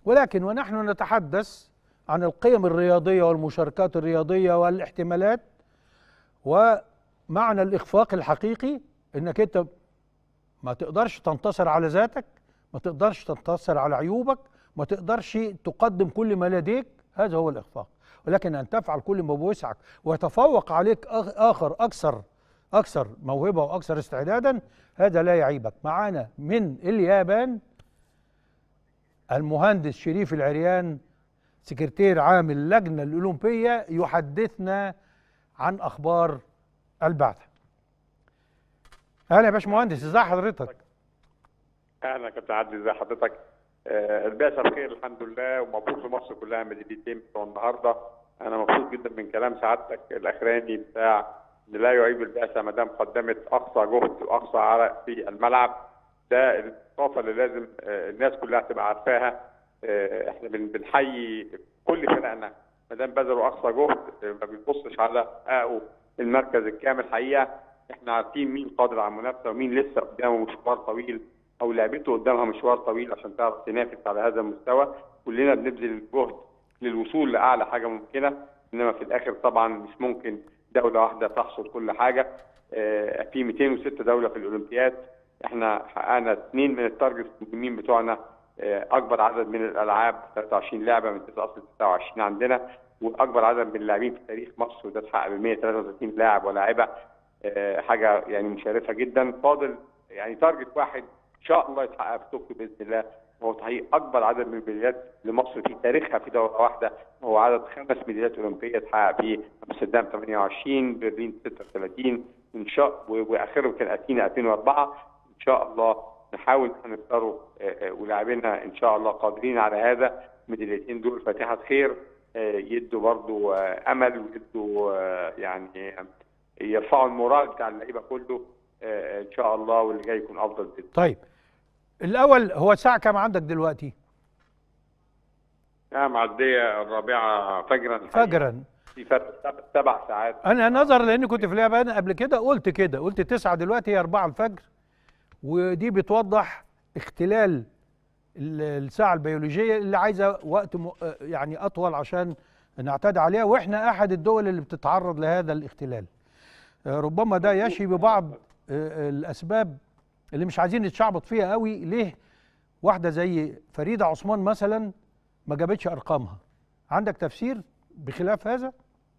ولكن ونحن نتحدث عن القيم الرياضية والمشاركات الرياضية والاحتمالات ومعنى الإخفاق الحقيقي إنك أنت ما تقدرش تنتصر على ذاتك ما تقدرش تنتصر على عيوبك ما تقدرش تقدم كل ما لديك هذا هو الإخفاق ولكن أن تفعل كل ما بوسعك ويتفوق عليك آخ- آخر أكثر أكثر موهبة وأكثر استعدادا هذا لا يعيبك معانا من اليابان المهندس شريف العريان سكرتير عام اللجنة الأولمبية يحدثنا عن أخبار البعثة أهلا يا باشمهندس ازي حضرتك اهلا يا كابتن عادل ازي حضرتك آه، البعثه بخير الحمد لله ومبروك لمصر كلها ميداليتين بتوع النهارده انا مبسوط جدا من كلام سعادتك الاخراني بتاع ان لا يعيب البعثه ما دام قدمت اقصى جهد واقصى عرق في الملعب ده الثقافه اللي لازم آه، الناس كلها تبقى عارفاها آه، احنا بن- بنحيي كل فرقنا ما دام بذلوا اقصى جهد آه، ما بنبصش على حققوا المركز الكامل حقيقه احنا عارفين مين قادر على المنافسه ومين لسه قدامه مشوار طويل او لعبته قدامها مشوار طويل عشان تعرف تنافس على هذا المستوى كلنا بنبذل الجهد للوصول لاعلى حاجه ممكنه انما في الاخر طبعا مش ممكن دوله واحده تحصل كل حاجه آه، في 206 دوله في الاولمبياد احنا حققنا اثنين من التارجت المهمين بتوعنا آه، اكبر عدد من الالعاب 23 لعبه من 9 اصل 29 عندنا واكبر عدد من اللاعبين في تاريخ مصر وده اتحقق ب 133 لاعب ولاعبه آه، حاجه يعني مشرفه جدا فاضل يعني تارجت واحد ان شاء الله يتحقق في طوكيو باذن الله وهو تحقيق اكبر عدد من الميداليات لمصر في تاريخها في دوره واحده وهو عدد خمس ميداليات اولمبيه اتحقق في امستردام 28 برلين 36 ان شاء و- واخرهم كان اثينا 2004 ان شاء الله نحاول ان نختاروا ولاعبينا ان شاء الله قادرين على هذا الميداليتين دول فاتحه خير آه، يدوا برضو آه، امل ويدوا آه، يعني يرفعوا المورال بتاع اللعيبه كله آه، ان شاء الله واللي جاي يكون افضل باذن طيب الأول هو الساعة كام عندك دلوقتي الله معديه الرابعه فجرا الحقيقة. فجرا في فرق سب- سبع ساعات أنا نظرا لأني كنت في اليابان قبل كده قلت كده قلت تسعة دلوقتي هي أربعة الفجر ودي بتوضح اختلال ال- الساعة البيولوجية اللي عايزة وقت م... يعني أطول عشان نعتاد عليها وإحنا أحد الدول اللي بتتعرض لهذا الاختلال آه، ربما ده يشي ببعض آه، الأسباب اللي مش عايزين نتشعبط فيها قوي ليه واحدة زي فريدة عثمان مثلا ما جابتش أرقامها عندك تفسير بخلاف هذا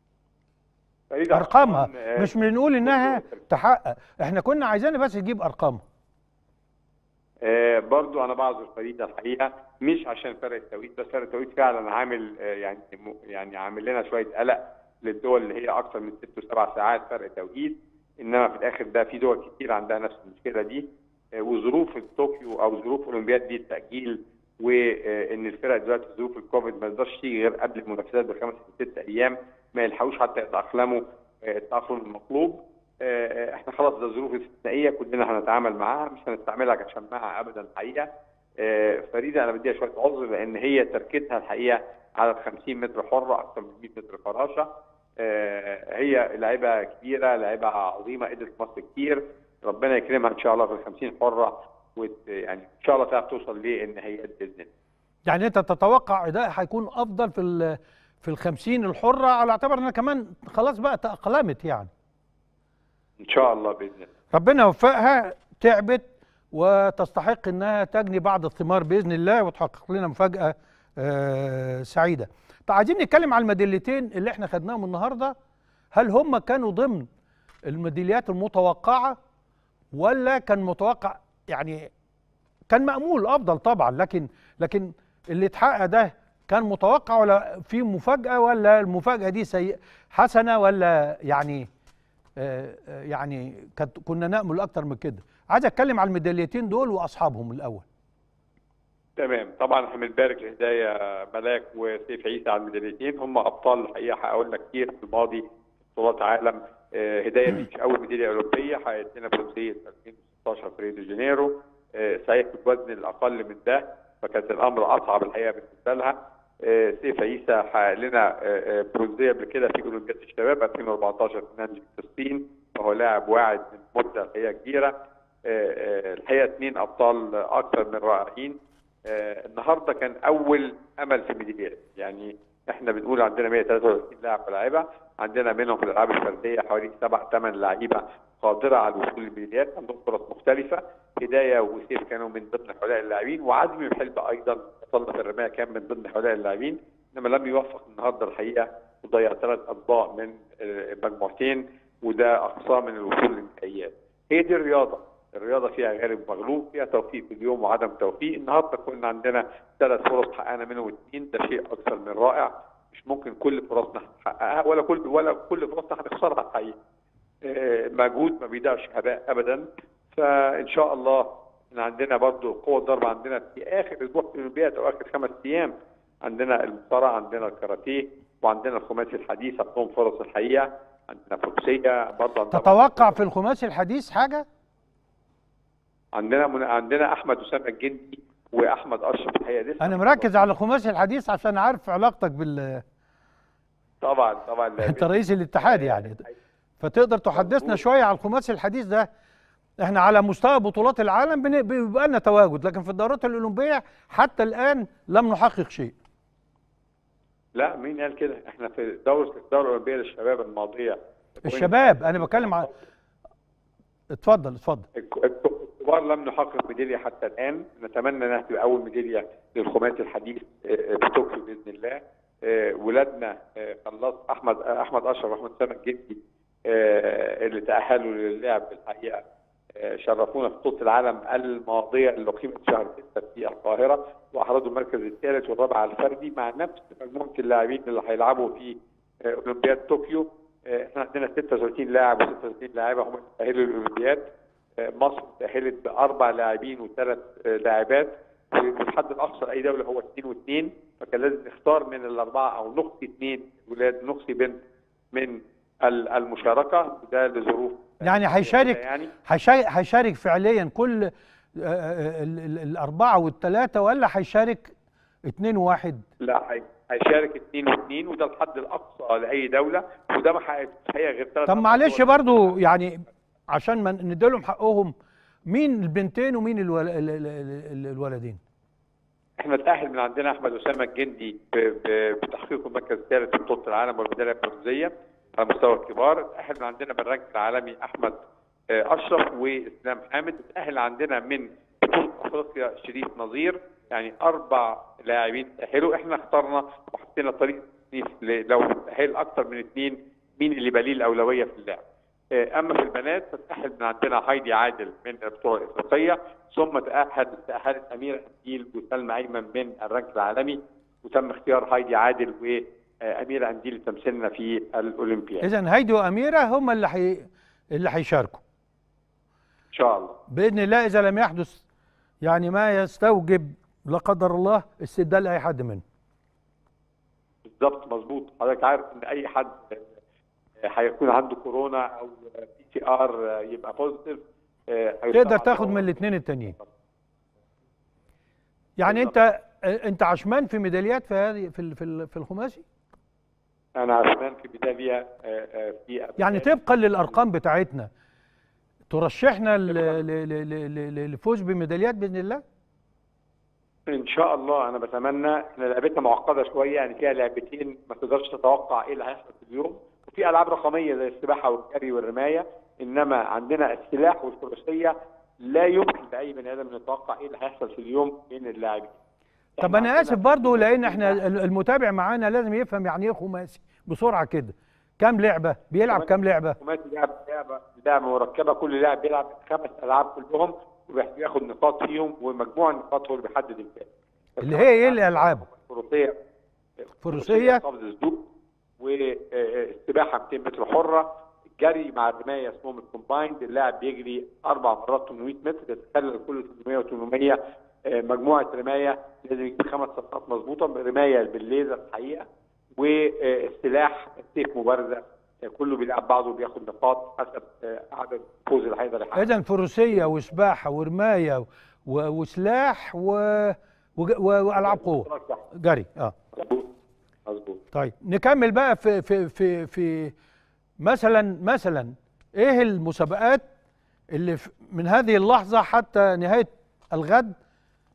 فريدة أرقامها عثمان، آه، مش بنقول إنها تحقق إحنا كنا عايزينها بس تجيب أرقامها آه، برضو انا بعذر فريده الحقيقه مش عشان فرق التوقيت بس فرق التوقيت فعلا عامل آه، يعني م- يعني عامل لنا شويه قلق للدول اللي هي اكثر من ست وسبع ساعات فرق توقيت انما في الاخر ده في دول كتير عندها نفس المشكله دي آه، وظروف طوكيو او ظروف الاولمبياد دي التاجيل وان الفرق دلوقتي ظروف الكوفيد ما تقدرش تيجي غير قبل المنافسات بخمس ست ايام ما يلحقوش حتى يتاقلموا آه، التاقلم المطلوب آه، احنا خلاص ده ظروف استثنائيه كلنا هنتعامل معاها مش هنستعملها كشماعه ابدا الحقيقه آه، فريده انا بديها شويه عذر لان هي تركتها الحقيقه على 50 متر حره اكثر من 100 متر فراشه آه، هي لاعبه كبيره لاعبه عظيمه قدرت مصر كتير ربنا يكرمها ان شاء الله في ال 50 حره وت يعني ان شاء الله تعرف توصل للنهائيات باذن الله يعني انت تتوقع ده هيكون افضل في ال في الخمسين الحرة على اعتبار انها كمان خلاص بقى تأقلمت يعني ان شاء الله باذن الله ربنا يوفقها تعبت وتستحق انها تجني بعض الثمار باذن الله وتحقق لنا مفاجأة آه سعيدة. طيب عايزين نتكلم على الميداليتين اللي احنا خدناهم النهارده هل هم كانوا ضمن الميداليات المتوقعة ولا كان متوقع يعني كان مأمول افضل طبعا لكن لكن اللي اتحقق ده كان متوقع ولا في مفاجأة ولا المفاجأة دي سيئة حسنة ولا يعني آه آه يعني كانت كنا نأمل أكتر من كده عايز أتكلم على الميداليتين دول وأصحابهم الأول تمام طبعا احنا بنبارك لهدايا ملاك وسيف عيسى على الميداليتين هم ابطال الحقيقه حققوا لنا كتير في الماضي بطولات عالم آه، هدايا دي مش اول ميداليه اولمبيه حققت لنا برونزيه 2016 في ريو دي جانيرو آه، صحيح في الوزن الاقل من ده فكانت الامر اصعب الحقيقه بالنسبه لها آه، سيف عيسى حقق لنا آه، آه، برونزيه قبل كده في اولمبياد الشباب 2014 في نانجي في الصين وهو لاعب واعد من مده الحقيقه كبيره آه، آه، الحقيقه اثنين ابطال اكثر من رائعين آه، النهارده كان اول امل في ميداليات يعني احنا بنقول عندنا 133 لاعب ولاعيبه عندنا منهم في الالعاب الفرديه حوالي سبع ثمان لعيبه قادره على الوصول للميداليات عندهم فرص مختلفه هدايه وسيف كانوا من ضمن هؤلاء اللاعبين وعزمي وحلبة ايضا وصلنا في الرمايه كان من ضمن هؤلاء اللاعبين انما لم يوفق النهارده الحقيقه وضيع ثلاث اطباق من آه، مجموعتين وده اقصى من الوصول للنهائيات هي دي الرياضه الرياضه فيها غالب ومغلوب فيها توفيق في اليوم وعدم توفيق النهارده كنا عندنا ثلاث فرص حققنا منهم اثنين ده شيء اكثر من رائع مش ممكن كل فرصنا نحققها ولا كل ولا كل فرصنا هنخسرها الحقيقه آه، مجهود ما بيضيعش هباء ابدا فان شاء الله احنا عندنا برضو قوه الضرب عندنا في اخر اسبوع في الاولمبياد او اخر خمس ايام عندنا المصارعه عندنا الكاراتيه وعندنا الخماسي الحديث عندهم فرص الحقيقه عندنا فروسيه برضه عندنا تتوقع في الخماسي الحديث حاجه عندنا من عندنا احمد اسامه الجندي واحمد اشرف الحقيقه لسه انا مركز على الخماسي الحديث عشان عارف علاقتك بال طبعا طبعا انت رئيس الاتحاد يعني فتقدر تحدثنا مظبوط. شويه على الخماسي الحديث ده احنا على مستوى بطولات العالم بن- بيبقى لنا تواجد لكن في الدورات الاولمبيه حتى الان لم نحقق شيء لا مين قال كده احنا في دوره الدوره الاولمبيه للشباب الماضيه الشباب انا بتكلم عن اتفضل اتفضل الك- الكبار لم نحقق ميداليه حتى الان نتمنى انها تبقى اول ميداليه للخماسي الحديث آه، آه، في طوكيو باذن الله آه، ولادنا آه، خلاص احمد آه، احمد اشرف واحمد سامة الجندي آه، اللي تاهلوا للعب الحقيقه آه، شرفونا في بطوله العالم الماضيه اللي اقيمت شهر 6 في القاهره واحرزوا المركز الثالث والرابع على الفردي مع نفس مجموعه اللاعبين اللي هيلعبوا في آه، اولمبياد طوكيو آه، احنا عندنا 36 لاعب و36 لاعبه هم تاهلوا للاولمبياد آه، مصر تاهلت باربع لاعبين وثلاث آه، لاعبات والحد الاقصى لاي دوله هو اثنين واثنين فكان لازم نختار من الاربعه او نقصي اثنين ولاد نقصي بنت من ال- المشاركه وده لظروف يعني هيشارك يعني هيشا- هيشارك فعليا كل آه، آه، ال- ال- الاربعه والثلاثه ولا هيشارك اثنين وواحد لا هي- هيشارك اثنين واثنين وده الحد الاقصى لاي دوله وده ما حققش الحقيقه غير ثلاث طب معلش برضو يعني عشان ما نديلهم حقهم مين البنتين ومين الول... ال- ال- ال- الولدين احنا تأهل من عندنا احمد اسامه الجندي ب- ب- بتحقيق المركز الثالث في بطوله العالم والميداليه البرونزيه على مستوى الكبار تأهل من عندنا بالرانك العالمي احمد آه، اشرف واسلام حامد تأهل عندنا من بطوله افريقيا شريف نظير يعني اربع لاعبين تأهلوا احنا اخترنا وحطينا طريقه تصنيف ل- لو تأهل اكثر من اثنين مين اللي بقى ليه الاولويه في اللعب آه، اما في البنات فتأهل من عندنا هايدي عادل من البطوله الافريقيه ثم تأهل تأهلت أميرة أنديل وسلمى أيمن من الرانك العالمي وتم اختيار هايدي عادل وأميرة أنديل لتمثيلنا في الأولمبياد اذا هيدي واميره هم اللي حي... اللي هيشاركوا إن شاء الله باذن الله اذا لم يحدث يعني ما يستوجب لا قدر الله استبدال اي حد منهم بالظبط مظبوط حضرتك عارف إن أي حد آه، هيكون عنده كورونا أو بي سي آر يبقى بوزيتيف تقدر تاخد من الاثنين التانيين يعني انت انت عشمان في ميداليات في هذه في ال- في ال- في الخماسي أنا عشان في بداية آه، آه، في يعني طبقا للارقام بتاعتنا ترشحنا ل- ل- ل- ل- ل- للفوز بميداليات باذن الله ان شاء الله انا بتمنى احنا لعبتنا معقده شويه يعني فيها لعبتين ما تقدرش تتوقع ايه اللي هيحصل في اليوم وفي العاب رقميه زي السباحه والجري والرمايه انما عندنا السلاح والفروسيه لا يمكن لاي بني ادم ان يتوقع ايه اللي هيحصل في اليوم بين اللاعبين طب إحنا انا عندنا اسف برضو لان احنا ال- المتابع معانا لازم يفهم يعني ايه خماسي بسرعه كده كام لعبه بيلعب كام لعبه خماسي لعب لعبه لعبه مركبه كل لاعب بيلعب خمس العاب كلهم وبياخد نقاط فيهم ومجموع النقاط هو اللي بيحدد الفائز اللي هي ايه الالعاب الفروسيه فروسيه قفز السدود والسباحه 200 متر حره الجري مع الرمايه اسمهم الكومبايند اللاعب بيجري اربع مرات 800 متر يتخلل كل 800 و800 مجموعه رمايه لازم يجيب خمس صفات مظبوطه رمايه بالليزر الحقيقه والسلاح السيف مبارزه آه، كله بيلعب بعضه وبياخد نقاط حسب آه، عدد الفوز اللي هيقدر يحققه اذا فروسيه وسباحه ورمايه و- وسلاح و... وج- و... والعاب قوه جري اه مظبوط مظبوط طيب نكمل بقى في في في في مثلا مثلا ايه المسابقات اللي في- من هذه اللحظه حتى نهايه الغد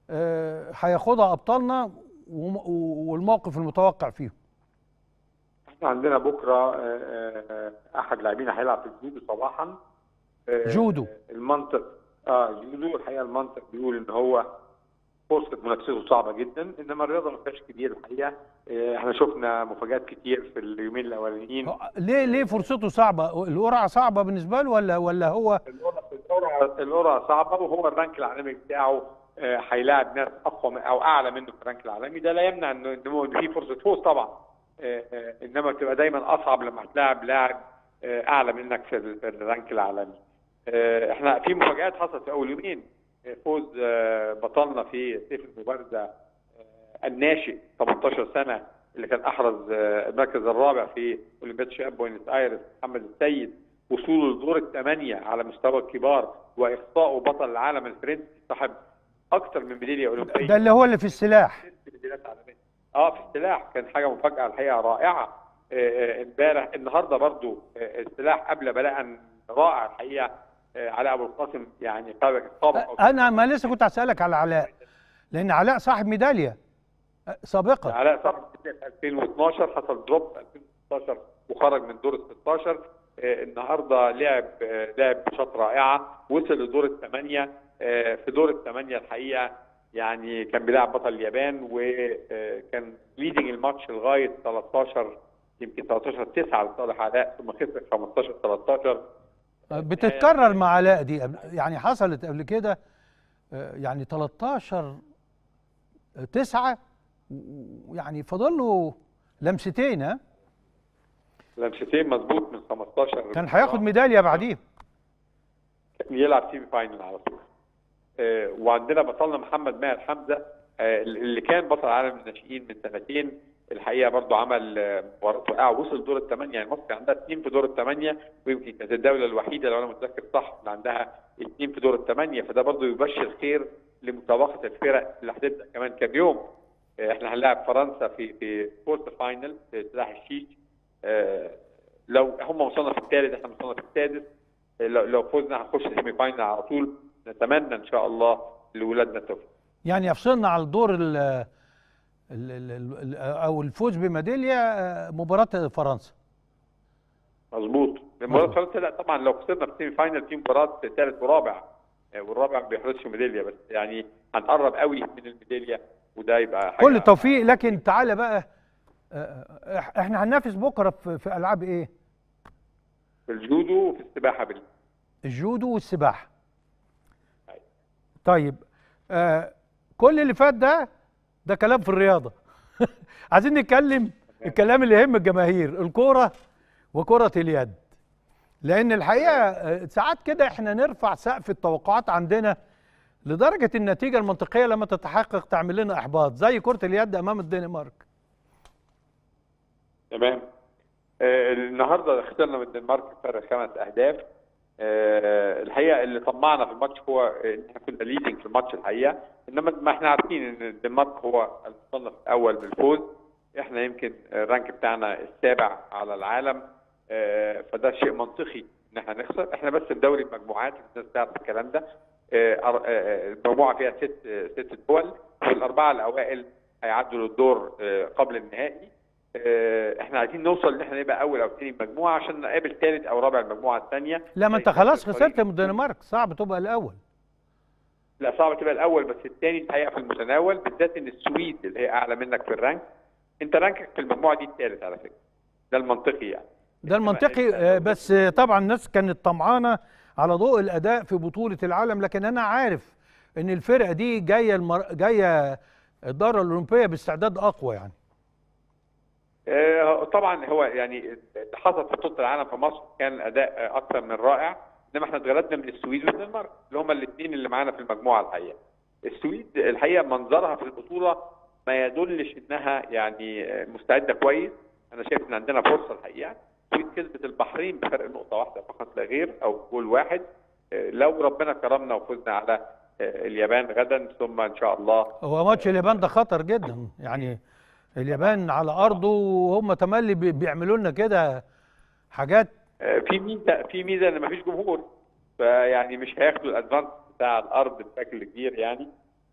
آه، هياخدها ابطالنا وم- والموقف المتوقع فيهم احنا عندنا بكره آه، آه، احد لاعبينا هيلعب في الجودو صباحا آه، جودو. المنطق اه جودو الحقيقه المنطق بيقول ان هو فرصه منافسته صعبه جدا انما الرياضه ما فيهاش كبير الحقيقه آه، احنا شفنا مفاجات كتير في اليومين الاولانيين هو- ليه ليه فرصته صعبه القرعه صعبه بالنسبه له ولا ولا هو القرعه القرعه القرعه صعبه وهو الرانك العالمي بتاعه آه، هيلاعب ناس اقوى من- او اعلى منه في الرانك العالمي ده لا يمنع انه انه إن في فرصه فوز طبعا آه، آه، انما بتبقى دايما اصعب لما هتلاعب لاعب آه، اعلى منك في ال- في الرانك العالمي آه، احنا في مفاجات حصلت في اول يومين آه، فوز آه، بطلنا في سيف المبارزه آه، الناشئ 18 سنه اللي كان احرز آه، المركز الرابع في اولمبياد شباب بوينس ايرس محمد السيد وصوله لدور الثمانيه على مستوى الكبار واخطائه بطل العالم الفرنسي صاحب اكثر من ميداليه اولمبيه ده اللي هو اللي في السلاح ست ميداليات عالميه اه في السلاح كان حاجه مفاجاه الحقيقه رائعه آه، آه، امبارح النهارده برضو آه، السلاح قبل بلاء رائع الحقيقه آه، علاء ابو القاسم يعني سابق سابق انا ما لسه كنت هسالك على علاء لان علاء صاحب ميداليه سابقه علاء صاحب في 2012 حصل دروب في 2016 وخرج من دور ال 16 آه، النهارده لعب آه، لعب ماتشات رائعه وصل لدور الثمانيه آه، في دور الثمانيه الحقيقه يعني كان بيلعب بطل اليابان وكان ليدنج الماتش لغايه 13 يمكن 13 9 لصالح علاء ثم خسر 15 13 بتتكرر مع علاء دي يعني حصلت قبل كده آه، يعني 13 9 يعني فاضل له لمستين ها لمستين مظبوط من 15 كان هياخد ميداليه بعديه يلعب سيمي فاينل على طول آه، وعندنا بطلنا محمد ماهر حمزه آه، اللي كان بطل عالم الناشئين من سنتين الحقيقه برضو عمل آه، مباراه رائعه وصل دور الثمانيه يعني مصر عندها اثنين في دور الثمانيه ويمكن كانت الدوله الوحيده لو انا متذكر صح اللي عندها اثنين في دور الثمانيه فده برضو يبشر خير لمسابقه الفرق اللي هتبدا كمان كام يوم آه، احنا هنلاعب فرنسا في في كوارتر فاينل في سلاح الشيش آه، لو هم وصلنا في الثالث احنا وصلنا في السادس لو لو فزنا هنخش سيمي فاينل على طول نتمنى ان شاء الله لاولادنا التوفيق يعني يفصلنا على الدور ال ال ال ال او الفوز بميداليه آه، مباراه فرنسا مظبوط مباراه فرنسا لا طبعا لو خسرنا في السيمي فاينل في مباراه ثالث ورابع آه، والرابع ما بيحرزش ميداليه بس يعني هنقرب قوي من الميداليه وده يبقى حاجه كل التوفيق لكن تعالى بقى آه، إح- احنا هننافس بكره في, في العاب ايه في الجودو وفي السباحه بال الجودو والسباحه أيوة. طيب آه كل اللي فات ده ده كلام في الرياضه عايزين نتكلم الكلام اللي يهم الجماهير الكوره وكره اليد لان الحقيقه آه، ساعات كده احنا نرفع سقف التوقعات عندنا لدرجه النتيجه المنطقيه لما تتحقق تعمل لنا احباط زي كره اليد امام الدنمارك تمام آه، النهارده خسرنا من الدنمارك فرق خمس اهداف آه، الحقيقه اللي طمعنا في الماتش هو ان احنا كنا ليدنج في الماتش الحقيقه انما ما احنا عارفين ان الدنمارك هو المصنف الاول بالفوز احنا يمكن الرانك بتاعنا السابع على العالم آه، فده شيء منطقي ان احنا نخسر احنا بس في دوري المجموعات الناس تعرف الكلام ده آه، أر- آه، المجموعه فيها ست آه، ست دول والاربعه الاوائل هيعدوا للدور آه، قبل النهائي آه، احنا عايزين نوصل ان احنا نبقى اول او ثاني مجموعه عشان نقابل ثالث او رابع المجموعه الثانيه لا ما انت خلاص خسرت من الدنمارك صعب تبقى الاول لا صعب تبقى الاول بس الثاني الحقيقه في المتناول بالذات ان السويد اللي هي اعلى منك في الرانك انت رانكك في المجموعه دي الثالث على فكره ده المنطقي يعني ده المنطقي آه، بس آه، طبعا الناس كانت طمعانه على ضوء الاداء في بطوله العالم لكن انا عارف ان الفرقه دي جايه المر... جايه الدوره الاولمبيه باستعداد اقوى يعني آه، طبعا هو يعني اللي حصل في بطوله العالم في مصر كان اداء آه، اكثر من رائع انما احنا اتغلبنا من السويد والدنمارك اللي هم الاثنين اللي معانا في المجموعه الحقيقه. السويد الحقيقه منظرها في البطوله ما يدلش انها يعني آه، مستعده كويس انا شايف ان عندنا فرصه الحقيقه السويد كسبت البحرين بفرق نقطه واحده فقط لا غير او جول واحد آه، لو ربنا كرمنا وفزنا على آه، اليابان غدا ثم ان شاء الله هو ماتش اليابان ده خطر جدا يعني اليابان على ارضه وهم تملي بي- بيعملوا لنا كده حاجات آه، في ميزه في ميزه ان مفيش جمهور فيعني مش هياخدوا الادفانس بتاع الارض بشكل كبير يعني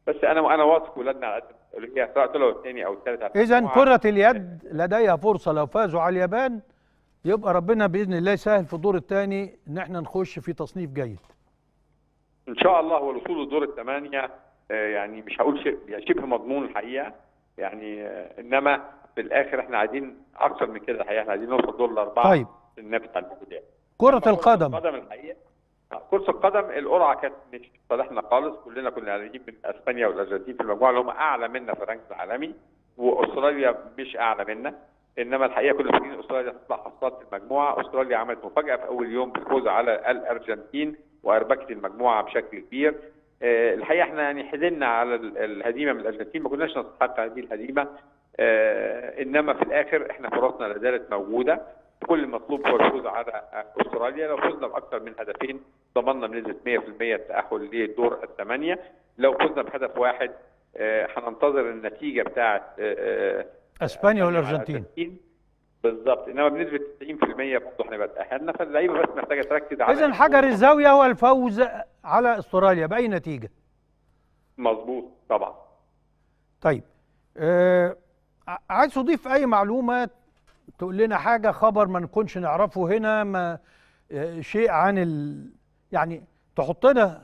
بس انا انا واثق ولادنا على قد المسؤوليه سواء طلعوا الثاني او الثالث اذا كره اليد لديها فرصه لو فازوا على اليابان يبقى ربنا باذن الله يسهل في الدور الثاني ان احنا نخش في تصنيف جيد ان شاء الله هو الوصول لدور الثمانيه آه، يعني مش هقول شيء يعني شبه مضمون الحقيقه يعني آه، انما في الاخر احنا عايزين اكثر من كده الحقيقه احنا عايزين نوصل دور الاربعه طيب. النفس على البدايه كره القدم القدم الحقيقه آه، كرة القدم القرعة كانت مش في صالحنا خالص كلنا كنا قاعدين من اسبانيا والارجنتين في المجموعة اللي هم اعلى منا في الرانك العالمي واستراليا مش اعلى منا انما الحقيقة كنا فاكرين استراليا هتطلع حصاد في المجموعة استراليا عملت مفاجأة في اول يوم بالفوز على الارجنتين واربكت المجموعة بشكل كبير آه، الحقيقة احنا يعني حزنا على ال- الهزيمة من الارجنتين ما كناش نستحق هذه الهزيمة آه، انما في الاخر احنا فرصنا لا زالت موجودة كل المطلوب هو الفوز على استراليا لو فزنا باكثر من هدفين ضمننا بنسبه 100% التاهل لدور الثمانيه لو فزنا بهدف واحد آه، هننتظر النتيجه بتاعه آه، آه، اسبانيا على والارجنتين الأرجنتين. بالظبط انما بنسبه 90% برضه هنبقى تاهلنا فاللعيبه بس محتاجه تركز على اذا حجر الزاويه هو الفوز على استراليا باي نتيجه مظبوط طبعا طيب آه ع- عايز تضيف اي معلومه تقول لنا حاجه خبر ما نكونش نعرفه هنا ما آه شيء عن ال يعني تحطنا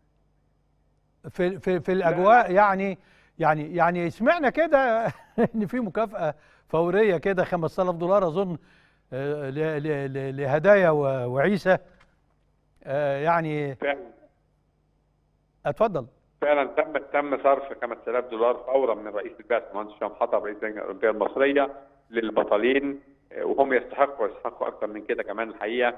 في في في الاجواء يعني يعني يعني سمعنا كده ان في مكافاه فوريه كده 5000 دولار اظن آه، ل- ل- ل- لهدايا و- وعيسى آه، يعني فعلا اتفضل فعلا تم تم صرف 5000 دولار فورا من رئيس البعثه المهندس هشام حطب رئيس اللجنه الاولمبيه المصريه للبطلين آه، وهم يستحقوا يستحقوا اكثر من كده كمان الحقيقه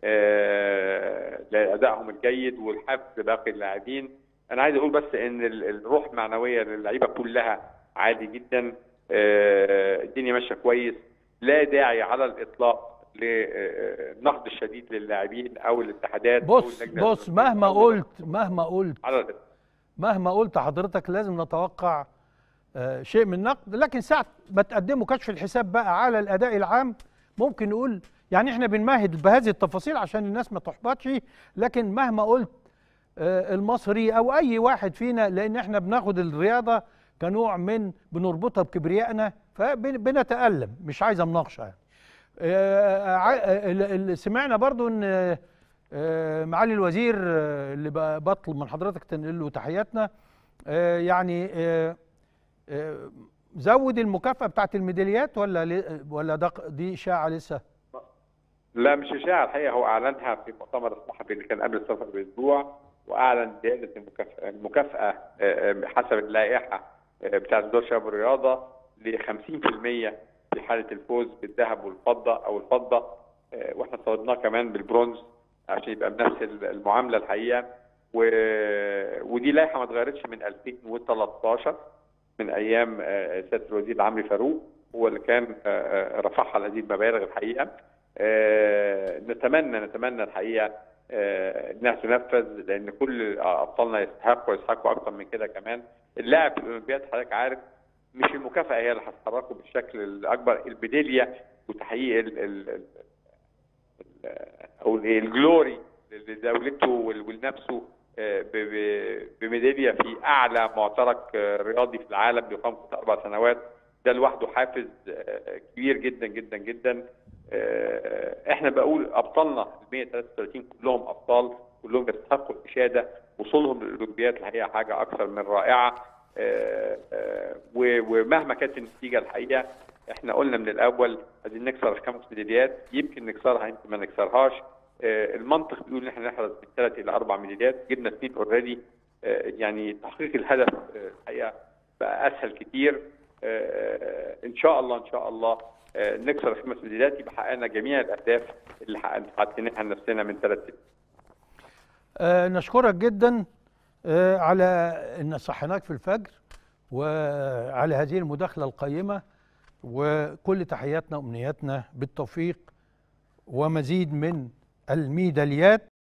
آه، لادائهم الجيد والحفز باقي اللاعبين انا عايز اقول بس ان ال- الروح المعنويه للعيبه كلها عالي جدا آه، الدنيا ماشيه كويس لا داعي على الاطلاق للنقد الشديد للاعبين او الاتحادات أو بص اللجنة بص مهما الأولمبية. قلت مهما قلت على الإطلاق. مهما قلت حضرتك لازم نتوقع آه، شيء من النقد لكن ساعة ما تقدموا كشف الحساب بقى على الأداء العام ممكن نقول يعني احنا بنمهد بهذه التفاصيل عشان الناس ما تحبطش لكن مهما قلت آه، المصري أو أي واحد فينا لأن احنا بناخد الرياضة كنوع من بنربطها بكبريائنا فبنتألم مش عايز مناقشة يعني. آه، ع- آه، ال- ال- سمعنا برضو ان آه، آه، معالي الوزير آه، اللي ب- بطلب من حضرتك تنقل له تحياتنا آه، يعني آه، آه، زود المكافأة بتاعت الميداليات ولا ل- ولا ده دي إشاعة لسه؟ لا مش إشاعة الحقيقة هو أعلنها في مؤتمر الصحفي اللي كان قبل السفر بأسبوع وأعلن زيادة المكافأة, المكافأة آه، آه، حسب اللائحة آه، بتاعت وزارة الشباب والرياضة ل 50% في حالة الفوز بالذهب والفضة أو الفضة آه، وإحنا صوبناه كمان بالبرونز عشان يبقى بنفس المعاملة الحقيقة و... ودي لائحة ما اتغيرتش من 2013 من أيام آه، سيادة الوزير عمرو فاروق هو اللي كان آه، آه، رفعها لهذه المبالغ الحقيقة آه، نتمنى نتمنى الحقيقه آه، انها تنفذ لان كل ابطالنا يستحقوا يستحقوا اكثر من كده كمان اللاعب في الاولمبياد حضرتك عارف مش المكافاه هي اللي هتحركه بالشكل الاكبر البديليا وتحقيق ال ال ال ال او ال- الجلوري لدولته ول- ولنفسه آه، ب- ب- بميداليه في اعلى معترك آه، رياضي في العالم بيقام في اربع سنوات ده لوحده حافز آه، كبير جدا جدا جدا آه، احنا بقول ابطالنا ال 133 كلهم ابطال كلهم يستحقوا الاشاده وصولهم للاولمبياد الحقيقه حاجه اكثر من رائعه آه، آه، و- ومهما كانت النتيجه الحقيقه احنا قلنا من الاول عايزين نكسر الخمس ميداليات يمكن نكسرها يمكن ما نكسرهاش آه، المنطق بيقول ان احنا نحرز من ثلاث الى اربع ميداليات جبنا اثنين اوريدي يعني تحقيق الهدف آه، الحقيقه بقى اسهل كتير آه، ان شاء الله ان شاء الله آه، نكسر الخمس ميداليات يبقى حققنا جميع الاهداف اللي حققناها لنفسنا من ثلاث سنين آه نشكرك جدا آه على ان صحيناك في الفجر وعلى هذه المداخله القيمه وكل تحياتنا وامنياتنا بالتوفيق ومزيد من الميداليات